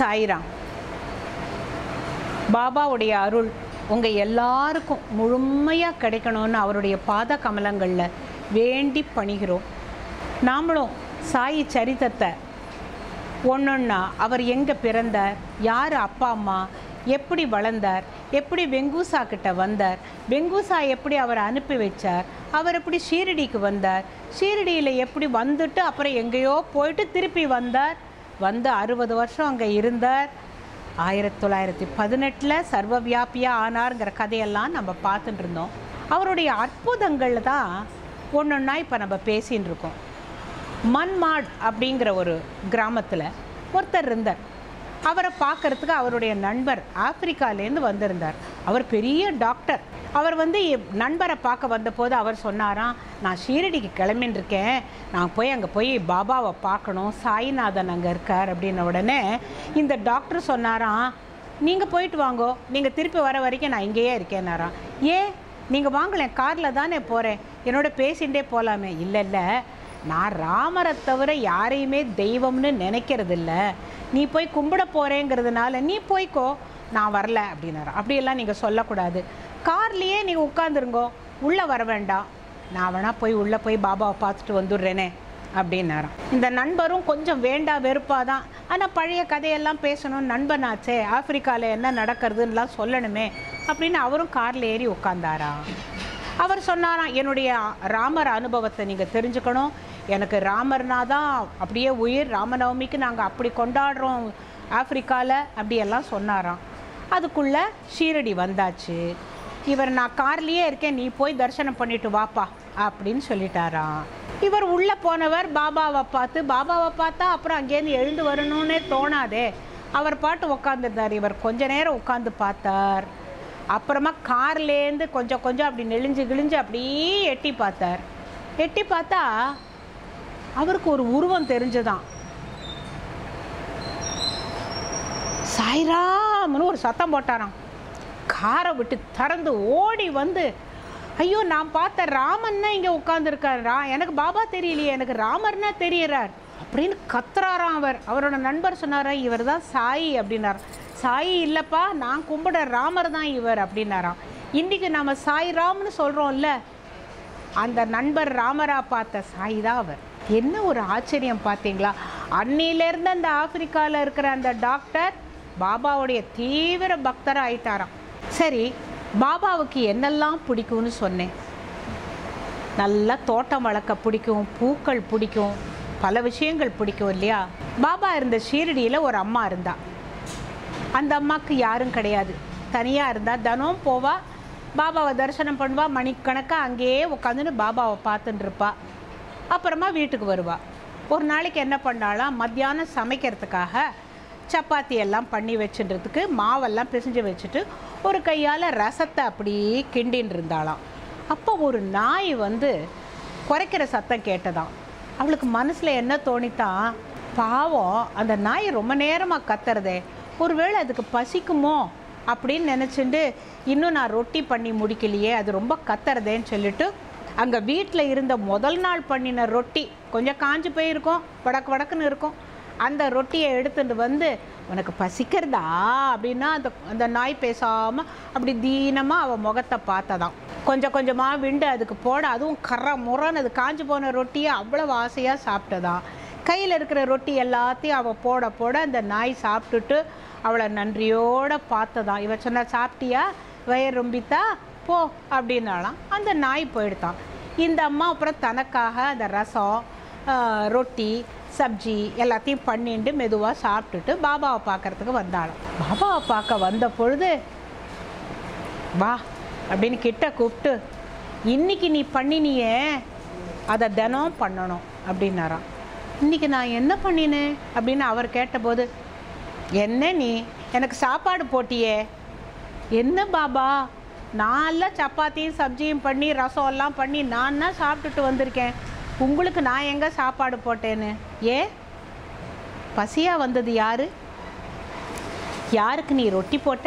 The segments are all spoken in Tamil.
சாய்ராம் பாபாவுடைய அருள் உங்கள் எல்லாருக்கும் முழுமையாக கிடைக்கணும்னு அவருடைய பாத கமலங்களில் வேண்டி பணிகிறோம் நாமளும் சாயி சரித்தத்தை ஒன்றொன்னா அவர் எங்கே பிறந்தார் யார் அப்பா அம்மா எப்படி வளர்ந்தார் எப்படி வெங்கூசா கிட்ட வந்தார் வெங்கூசா எப்படி அவரை அனுப்பி வச்சார் அவர் எப்படி ஷீரடிக்கு வந்தார் ஷீரடியில் எப்படி வந்துட்டு அப்புறம் எங்கேயோ போயிட்டு திருப்பி வந்தார் வந்து அறுபது வருஷம் அங்கே இருந்தார் ஆயிரத்தி தொள்ளாயிரத்தி பதினெட்டில் சர்வவியாபியாக ஆனாருங்கிற கதையெல்லாம் நம்ம பார்த்துட்டு இருந்தோம் அவருடைய அற்புதங்கள் தான் ஒன்றொன்னா இப்போ நம்ம பேசின்னு இருக்கோம் மன்மாட் அப்படிங்கிற ஒரு கிராமத்தில் ஒருத்தர் இருந்தார் அவரை பார்க்கறதுக்கு அவருடைய நண்பர் ஆப்பிரிக்காலேருந்து வந்திருந்தார் அவர் பெரிய டாக்டர் அவர் வந்து என் நண்பரை பார்க்க வந்தபோது அவர் சொன்னாராம் நான் ஷீரடிக்கு கிளம்பின்னு இருக்கேன் நான் போய் அங்கே போய் பாபாவை பார்க்கணும் சாய்நாதன் அங்கே இருக்கார் அப்படின்ன உடனே இந்த டாக்டர் சொன்னாராம் நீங்கள் போயிட்டு வாங்கோ நீங்கள் திருப்பி வர வரைக்கும் நான் இங்கேயே இருக்கேன்னாராம் ஏன் நீங்கள் வாங்கலேன் காரில் தானே போகிறேன் என்னோட பேசிகிட்டே போகலாமே இல்லை இல்லை நான் ராமரை தவிர யாரையுமே தெய்வம்னு நினைக்கிறது இல்ல நீ போய் கும்பிட போகிறேங்கிறதுனால நீ போய்க்கோ நான் வரல அப்படின்னாரு அப்படியெல்லாம் நீங்கள் சொல்லக்கூடாது கார்லேயே நீங்கள் உட்காந்துருங்கோ உள்ளே வர வேண்டாம் நான் வேணா போய் உள்ளே போய் பாபாவை பார்த்துட்டு வந்துடுறேனே அப்படின்னாராம் இந்த நண்பரும் கொஞ்சம் வேண்டா வெறுப்பாக தான் ஆனால் பழைய கதையெல்லாம் பேசணும் நண்பனாச்சே ஆப்பிரிக்காவில் என்ன நடக்கிறதுன்னெலாம் சொல்லணுமே அப்படின்னு அவரும் காரில் ஏறி உட்காந்தாராம் அவர் சொன்னாராம் என்னுடைய ராமர் அனுபவத்தை நீங்கள் தெரிஞ்சுக்கணும் எனக்கு ராமர்னா தான் அப்படியே உயிர் ராமநவமிக்கு நாங்கள் அப்படி கொண்டாடுறோம் ஆப்பிரிக்காவில் அப்படியெல்லாம் சொன்னாராம் அதுக்குள்ளே ஷீரடி வந்தாச்சு இவர் நான் கார்லேயே இருக்கேன் நீ போய் தரிசனம் பண்ணிட்டு வாப்பா அப்படின்னு சொல்லிட்டாராம் இவர் உள்ளே போனவர் பாபாவை பார்த்து பாபாவை பார்த்தா அப்புறம் அங்கேருந்து எழுந்து வரணும்னே தோணாதே அவர் பாட்டு உட்காந்துருந்தார் இவர் கொஞ்ச நேரம் உட்காந்து பார்த்தார் அப்புறமா கார்லேருந்து கொஞ்சம் கொஞ்சம் அப்படி நெளிஞ்சு கிழிஞ்சு அப்படியே எட்டி பார்த்தார் எட்டி பார்த்தா அவருக்கு ஒரு உருவம் தெரிஞ்சுதான் சாய்ராம்னு ஒரு சத்தம் போட்டாராம் காரை விட்டு திறந்து ஓடி வந்து ஐயோ நான் பார்த்த ராமன்னா இங்கே உட்காந்துருக்காரு ரா எனக்கு பாபா தெரியலையே எனக்கு ராமர்னா தெரியறார் அப்படின்னு கத்துறாராம் அவர் அவரோட நண்பர் சொன்னாரா இவர் தான் சாயி அப்படின்னார் சாயி இல்லைப்பா நான் கும்பிட ராமர் தான் இவர் அப்படின்னாராம் இன்றைக்கி நம்ம சாய் ராம்னு சொல்கிறோம்ல அந்த நண்பர் ராமரா பார்த்த சாய் தான் அவர் என்ன ஒரு ஆச்சரியம் பார்த்தீங்களா அன்னிலேருந்து அந்த ஆப்பிரிக்காவில் இருக்கிற அந்த டாக்டர் பாபாவுடைய தீவிர பக்தராக ஆயிட்டாராம் சரி பாபாவுக்கு என்னெல்லாம் பிடிக்கும்னு சொன்னேன் நல்லா தோட்டம் வளர்க்க பிடிக்கும் பூக்கள் பிடிக்கும் பல விஷயங்கள் பிடிக்கும் இல்லையா பாபா இருந்த ஷீரடியில் ஒரு அம்மா இருந்தா அந்த அம்மாவுக்கு யாரும் கிடையாது தனியாக இருந்தா தினம் போவா பாபாவை தரிசனம் பண்ணுவா மணிக்கணக்காக அங்கேயே உட்காந்துன்னு பாபாவை பார்த்துட்டு இருப்பா அப்புறமா வீட்டுக்கு வருவா ஒரு நாளைக்கு என்ன பண்ணாலாம் மத்தியானம் சமைக்கிறதுக்காக சப்பாத்தி எல்லாம் பண்ணி வச்சுன்றதுக்கு மாவெல்லாம் பிசைஞ்சு வச்சுட்டு ஒரு கையால் ரசத்தை அப்படியே கிண்டின்னு இருந்தாளாம் அப்போ ஒரு நாய் வந்து குறைக்கிற சத்தம் கேட்டதாம் அவளுக்கு மனசில் என்ன தோணித்தான் பாவம் அந்த நாய் ரொம்ப நேரமாக கத்துறதே ஒருவேளை அதுக்கு பசிக்குமோ அப்படின்னு நினச்சிண்டு இன்னும் நான் ரொட்டி பண்ணி முடிக்கலையே அது ரொம்ப கத்துறதேன்னு சொல்லிட்டு அங்கே வீட்டில் இருந்த முதல் நாள் பண்ணின ரொட்டி கொஞ்சம் காஞ்சு போயிருக்கும் வடக்கு வடக்குன்னு இருக்கும் அந்த ரொட்டியை எடுத்துட்டு வந்து உனக்கு பசிக்கிறதா அப்படின்னா அந்த அந்த நாய் பேசாமல் அப்படி தீனமாக அவள் முகத்தை பார்த்ததாம் கொஞ்சம் கொஞ்சமாக விண்டு அதுக்கு போட அதுவும் கர முறன்னு அது காஞ்சு போன ரொட்டியை அவ்வளவு ஆசையாக சாப்பிட்டதாம் கையில் இருக்கிற ரொட்டி எல்லாத்தையும் அவள் போட போட அந்த நாய் சாப்பிட்டுட்டு அவளை நன்றியோட பார்த்ததாம் இவ சொன்னா சாப்பிட்டியா வயிறு ரொம்பித்தா போ அப்படின்னாலாம் அந்த நாய் போயிடுதான் இந்த அம்மா அப்புறம் தனக்காக அந்த ரசம் ஆஹ், ரொட்டி சப்ஜி எல்லாத்தையும் பண்ணிட்டு மெதுவாக சாப்பிட்டுட்டு பாபாவை பார்க்கறதுக்கு வந்தாளாம் பாபாவை பார்க்க வந்த பொழுது வா அப்படின்னு கிட்ட கூப்பிட்டு இன்னைக்கு நீ பண்ணினியே அதை தினம் பண்ணணும் அப்படின்னாராம் இன்னைக்கு நான் என்ன பண்ணினேன் அப்படின்னு அவர் கேட்டபோது என்ன நீ எனக்கு சாப்பாடு போட்டியே என்ன பாபா நான் எல்லாம் சப்பாத்தியும் சப்ஜியும் பண்ணி ரசம் எல்லாம் பண்ணி நான் தான் சாப்பிட்டுட்டு வந்திருக்கேன் உங்களுக்கு நான் எங்கே சாப்பாடு போட்டேன்னு ஏ பசியாக வந்தது யாரு யாருக்கு நீ ரொட்டி போட்ட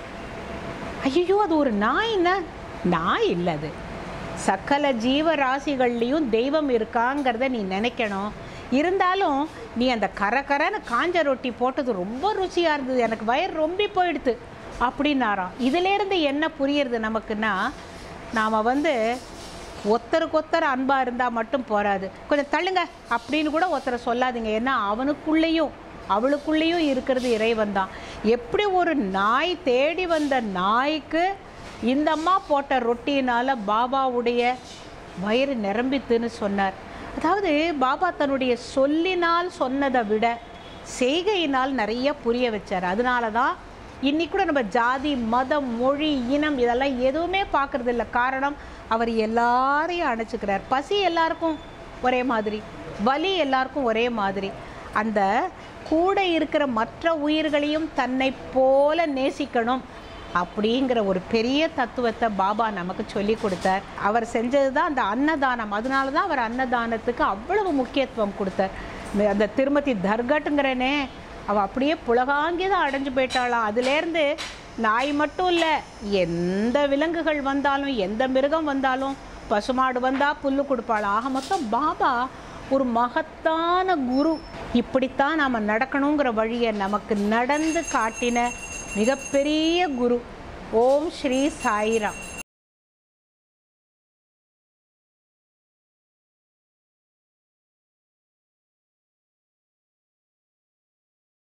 ஐயோ அது ஒரு நாய்னா நாய் இல்லை அது சகல ஜீவராசிகள்லேயும் தெய்வம் இருக்காங்கிறத நீ நினைக்கணும் இருந்தாலும் நீ அந்த கர கரன்னு காஞ்ச ரொட்டி போட்டது ரொம்ப ருசியாக இருந்தது எனக்கு வயிறு ரொம்பி போயிடுது அப்படின்னாராம் இதிலேருந்து என்ன புரியுறது நமக்குன்னா நாம் வந்து ஒருத்தருக்கு ஒருத்தர் அன்பாக இருந்தால் மட்டும் போராது கொஞ்சம் தள்ளுங்க அப்படின்னு கூட ஒருத்தரை சொல்லாதீங்க ஏன்னா அவனுக்குள்ளேயும் அவளுக்குள்ளேயும் இருக்கிறது இறைவன் தான் எப்படி ஒரு நாய் தேடி வந்த நாய்க்கு இந்த அம்மா போட்ட ரொட்டியினால் பாபாவுடைய வயிறு நிரம்பித்துன்னு சொன்னார் அதாவது பாபா தன்னுடைய சொல்லினால் சொன்னதை விட செய்கையினால் நிறைய புரிய வச்சார் அதனால தான் இன்னைக்கு கூட நம்ம ஜாதி மதம் மொழி இனம் இதெல்லாம் எதுவுமே பார்க்கறது இல்லை காரணம் அவர் எல்லாரையும் அணைச்சிக்கிறார் பசி எல்லாருக்கும் ஒரே மாதிரி வலி எல்லாருக்கும் ஒரே மாதிரி அந்த கூட இருக்கிற மற்ற உயிர்களையும் தன்னை போல நேசிக்கணும் அப்படிங்கிற ஒரு பெரிய தத்துவத்தை பாபா நமக்கு சொல்லி கொடுத்தார் அவர் செஞ்சது தான் அந்த அன்னதானம் அதனால தான் அவர் அன்னதானத்துக்கு அவ்வளவு முக்கியத்துவம் கொடுத்தார் இந்த- அந்த திருமதி தர்கட்டுங்கிறனே அவள் அப்படியே புலகாங்கி தான் அடைஞ்சு போயிட்டாளாம் அதுலேருந்து நாய் மட்டும் இல்லை எந்த விலங்குகள் வந்தாலும் எந்த மிருகம் வந்தாலும் பசுமாடு வந்தால் புல்லு கொடுப்பாளாம் ஆக மொத்தம் பாபா ஒரு மகத்தான குரு இப்படித்தான் நாம் நடக்கணுங்கிற வழியை நமக்கு நடந்து காட்டின மிகப்பெரிய குரு ஓம் ஸ்ரீ சாய்ராம்